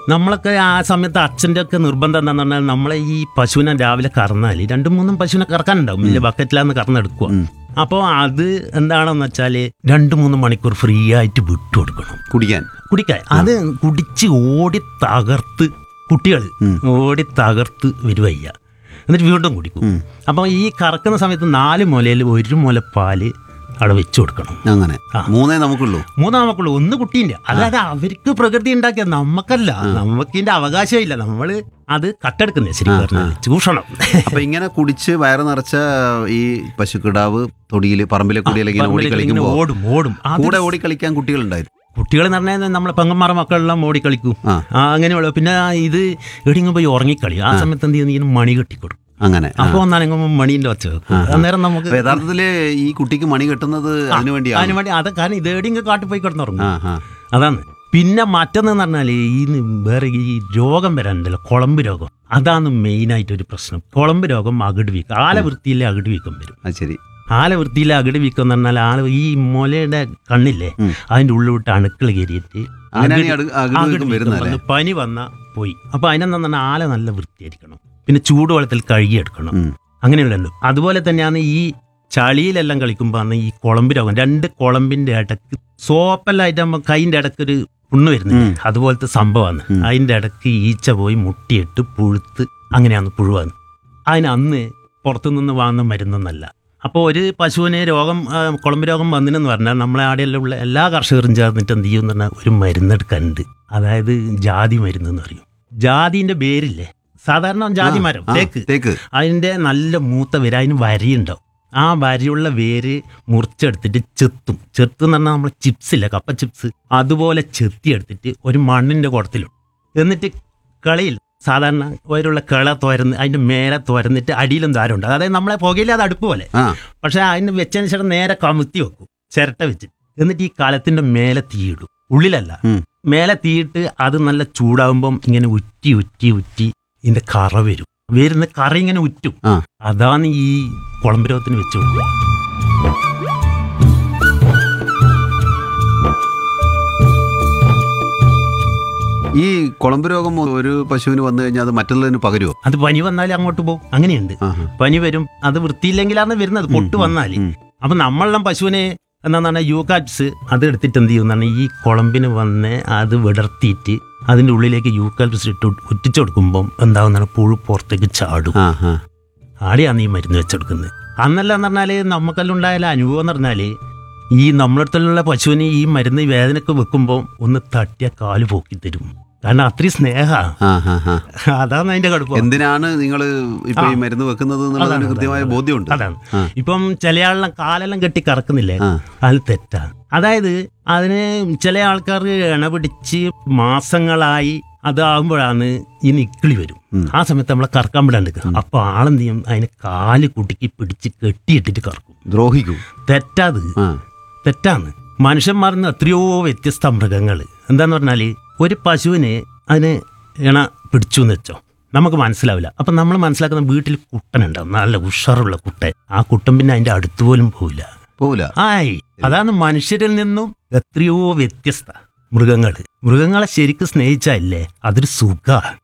നമ്മളൊക്കെ ആ സമയത്ത് അച്ഛൻ്റെ ഒക്കെ നിർബന്ധം എന്താന്ന് പറഞ്ഞാൽ നമ്മളെ ഈ പശുവിനെ രാവിലെ കറന്നാൽ രണ്ടും മൂന്നും പശുവിനെ കറക്കാനുണ്ടാവും വലിയ ബക്കറ്റിലാന്ന് കറന്നെടുക്കുക അപ്പോൾ അത് എന്താണെന്ന് വെച്ചാൽ രണ്ട് മൂന്ന് മണിക്കൂർ ഫ്രീ ആയിട്ട് വിട്ടു കൊടുക്കണം കുടിക്കാൻ കുടിക്കാൻ അത് കുടിച്ച് ഓടി തകർത്ത് കുട്ടികൾ ഓടി തകർത്ത് വരുവയ്യ എന്നിട്ട് വീണ്ടും കുടിക്കും അപ്പോൾ ഈ കറക്കുന്ന സമയത്ത് നാല് മുലയിൽ ഒരു മുല പാല് അവിടെ വെച്ച് കൊടുക്കണം അങ്ങനെ ആ. മൂന്നേ നമുക്കുള്ളൂ മൂന്നാമക്കുള്ളൂ ഒന്ന് കുട്ടീൻ്റെ അതായത് അവർക്ക് പ്രകൃതി ഉണ്ടാക്കിയ നമുക്കല്ല നമുക്കിന്റെ അവകാശമില്ല നമ്മൾ അത് കട്ടെടുക്കുന്നത് ശരി പറഞ്ഞാൽ ചൂഷണം അപ്പൊ ഇങ്ങനെ കുടിച്ച് വയറ് നിറച്ച ഈ പശുക്കിടാവ് തൊടിയില് പറമ്പിലെ കൂടിയിൽ ഇങ്ങനെ ഓടി ഇങ്ങനെ കളിക്കുമ്പോ ഓടും ഓടും അത് കൂടെ ഓടി കളിക്കാൻ കുട്ടികളുണ്ടായിരുന്നു കുട്ടികൾ എന്ന് പറഞ്ഞാൽ നമ്മളെ പെങ്ങന്മാരുടെ മക്കളെല്ലാം ഓടി കളിക്കും ആ. ആ അങ്ങനെയുള്ള പിന്നെ ഇത് എവിടെയെങ്കിലും പോയി ഉറങ്ങിക്കളി ആ സമയത്ത് എന്ത് ചെയ്യുന്നു ഇങ്ങനെ മണി കെട്ടിക്കൊടുക്കും അങ്ങനെ ആ. അപ്പോൾ ഒന്നാണെങ്കിൽ മണീൻ്റെ ഒച്ച വെക്കും അന്നേരം നമുക്ക് അപ്പൊ യഥാർത്ഥത്തില് ഈ കുട്ടിക്ക് മണി കെട്ടുന്നത് അതിനു വേണ്ടിയാണ് അതിന് വേണ്ടി അത് കാരണം ഇത് എവിടെയെങ്കിലും കാട്ടിൽ പോയി കിടന്നുറങ്ങും ആ ആ അതാണ് പിന്നെ മറ്റൊന്നെന്ന് പറഞ്ഞാൽ ഈ വേറെ ഈ രോഗം വരാനുണ്ടല്ലോ കുളമ്പ് രോഗം അതാണ് മെയിനായിട്ടൊരു പ്രശ്നം കുളമ്പ് രോഗം അകിട് വീക്കം ആല വൃത്തിയിലെ അകിട് വീക്കം വരും അത് ശരി ആല വൃത്തിയിലെ അകിട് വീക്കം എന്ന് പറഞ്ഞാൽ ആള് ഈ മുലയുടെ കണ്ണില്ലേ ഉം. അതിൻ്റെ ഉള്ളിലോട്ട് അണുക്കൾ കയറിയിട്ട് അങ്ങനെയാണ് ഈ അകിട് അകിട് അകിട് അകിട് വീക്കം വീക്കം വരുന്നത് വന്ന് പനി വന്ന പോയി അപ്പൊ അതിനെന്താ പറഞ്ഞാൽ ആല നല്ല വൃത്തിയായിരിക്കണം പിന്നെ ചൂടുവെള്ളത്തിൽ കഴുകിയെടുക്കണം ഉം. അങ്ങനെയുള്ളൂ അതുപോലെ തന്നെയാണ് ഈ ചളിയിലെല്ലാം കളിക്കുമ്പോൾ ആണ് ഈ കുളമ്പ് രോഗം രണ്ട് കുളമ്പിന്റെ ഇടക്ക് സോപ്പെല്ലാം ആയിട്ട് നമ്മൾ കൈൻ്റെ ഇടക്കൊരു പുണ്ണ് വരുന്നില്ല ഉം. അതുപോലത്തെ സംഭവമാണ് ഉം. അതിൻ്റെ ഇടക്ക് ഈച്ച പോയി മുട്ടിയിട്ട് പുഴുത്ത് അങ്ങനെയാണ് പുഴുവാണ് അതിന് അന്ന് പുറത്തുനിന്ന് വാങ്ങുന്ന മരുന്നൊന്നല്ല അപ്പോൾ ഒരു പശുവിന് രോഗം ആ, കുളമ്പ് രോഗം വന്നിനെന്ന് പറഞ്ഞാൽ നമ്മളെ ആടെയെല്ലാം ഉള്ള എല്ലാ കർഷകരും ചേർന്നിട്ട് എന്ത് ചെയ്യും എന്ന് പറഞ്ഞാൽ ഒരു മരുന്നെടുക്കാനുണ്ട് അതായത് ജാതി മരുന്ന് എന്ന് പറയും ജാതിൻ്റെ പേരില്ലേ സാധാരണ ജാതി ആ, മരം ആ, തേക്ക് തേക്ക് അതിൻ്റെ നല്ല മൂത്ത വേര് അതിന് വരിയുണ്ടാവും ആ വരിയുള്ള വേര് മുറിച്ചെടുത്തിട്ട് ചെത്തും ചെത്തും എന്ന് പറഞ്ഞാൽ നമ്മൾ ചിപ്സ് ഇല്ല കപ്പ ചിപ്സ് അതുപോലെ ചെത്തിയെടുത്തിട്ട് ഒരു മണ്ണിൻ്റെ കുടത്തിലും എന്നിട്ട് കളിയിൽ സാധാരണ ഓരോള്ള കിള തുരന്ന് അതിൻ്റെ മേലെ തുരന്നിട്ട് അടിയിലും ദ്വാരമുണ്ട് അതായത് നമ്മളെ പുകയില്ലാതെ അടുപ്പ് പോലെ ആ പക്ഷെ അതിന് വെച്ചതിന് ശേഷം നേരെ കമുത്തി വെക്കും ചിരട്ട വെച്ച് എന്നിട്ട് ഈ കലത്തിൻ്റെ മേലെ തീയിടും ഉള്ളിലല്ല ഉം. മേലെ തീയിട്ട് അത് നല്ല ചൂടാകുമ്പം ഇങ്ങനെ ഉറ്റി ഉറ്റി ഉറ്റി ഇതിന്റെ കറ വരും വരുന്ന കറ ഇങ്ങനെ ഉറ്റും ആ. അതാണ് ഈ കുളമ്പ് രോഗത്തിന് വെച്ച് കൊടുക്കുക ഈ കുളമ്പ് രോഗം ഒരു പശുവിന് വന്നു കഴിഞ്ഞാൽ അത് മറ്റുള്ളതിന് പകരുമോ അത് പനി വന്നാൽ അങ്ങോട്ട് പോകും അങ്ങനെയുണ്ട് ആഹാ. പനി വരും അത് വൃത്തിയില്ലെങ്കിലാണ് വരുന്നത് പൊട്ട് വന്നാൽ ഉം. അപ്പൊ നമ്മളെല്ലാം പശുവിനെ എന്താന്ന് പറഞ്ഞാൽ യൂക്കാറ്റ്സ് അത് എടുത്തിട്ട് എന്ത് ചെയ്യുന്നതാണ് ഈ കുളമ്പിന് വന്ന് അത് വിടർത്തിയിട്ട് അതിൻ്റെ ഉള്ളിലേക്ക് യൂക്കാലിപ്സ് ഇട്ട് ഒറ്റിച്ചു കൊടുക്കുമ്പം എന്താവുന്നതാണ് പുഴു പുറത്തേക്ക് ചാടും ആ ആ ആടെയാണ് ഈ മരുന്ന് വെച്ചെടുക്കുന്നത് അന്നല്ല എന്ന് പറഞ്ഞാൽ നമുക്കെല്ലാം ഉണ്ടായാലും അനുഭവം എന്ന് പറഞ്ഞാൽ ഈ നമ്മളടുത്തുള്ള പശുവിന് ഈ മരുന്ന് ഈ വേദനയ്ക്ക് വെക്കുമ്പോൾ ഒന്ന് തട്ടിയ കാല് പോക്കി തരും കാരണം അത്രയും സ്നേഹ ആ ആ ആ അതാണ് അതിന്റെ കടുപ്പം എന്തിനാണ് നിങ്ങൾ ഇപ്പൊ ഈ ആ. മരുന്ന് വെക്കുന്നത് എന്നുള്ളതിന് അതാണ്, കൃത്യമായ അതാണ്. ബോധ്യമുണ്ട് അതാണ് ആ. ഇപ്പം ചില ആളെല്ലാം കാലെല്ലാം കെട്ടി കറക്കുന്നില്ലേ ആ. അത് തെറ്റാണ് അതായത് അതിന് ചില ആൾക്കാർ ഇണ പിടിച്ച് മാസങ്ങളായി അതാകുമ്പോഴാണ് ഈ നിക്കിളി വരും ഉം. ആ സമയത്ത് നമ്മളെ കറക്കാൻ വിടാണ്ട് അപ്പൊ ആളെന്ത് ചെയ്യും അതിന് കാല് കുട്ടിക്ക് പിടിച്ച് കെട്ടിയിട്ടിട്ട് കറക്കും ദ്രോഹിക്കും തെറ്റാത് ആ തെറ്റാണ് മനുഷ്യന്മാർന്ന് എത്രയോ വ്യത്യസ്ത മൃഗങ്ങൾ എന്താന്ന് പറഞ്ഞാൽ ഒരു പശുവിന് അതിന് ഇണ പിടിച്ചു എന്ന് വെച്ചോ നമുക്ക് മനസ്സിലാവില്ല അപ്പം നമ്മൾ മനസ്സിലാക്കുന്ന വീട്ടിൽ കുട്ടനുണ്ടാവും നല്ല ഉഷാറുള്ള കുട്ടൻ ആ കുട്ടൻ പിന്നെ അതിൻ്റെ അടുത്ത് പോലും പോവില്ല പോവില്ല ആയി അതാണ് മനുഷ്യരിൽ നിന്നും എത്രയോ വ്യത്യസ്ത മൃഗങ്ങൾ മൃഗങ്ങളെ ശരിക്കും സ്നേഹിച്ചല്ലേ അതൊരു സുഖ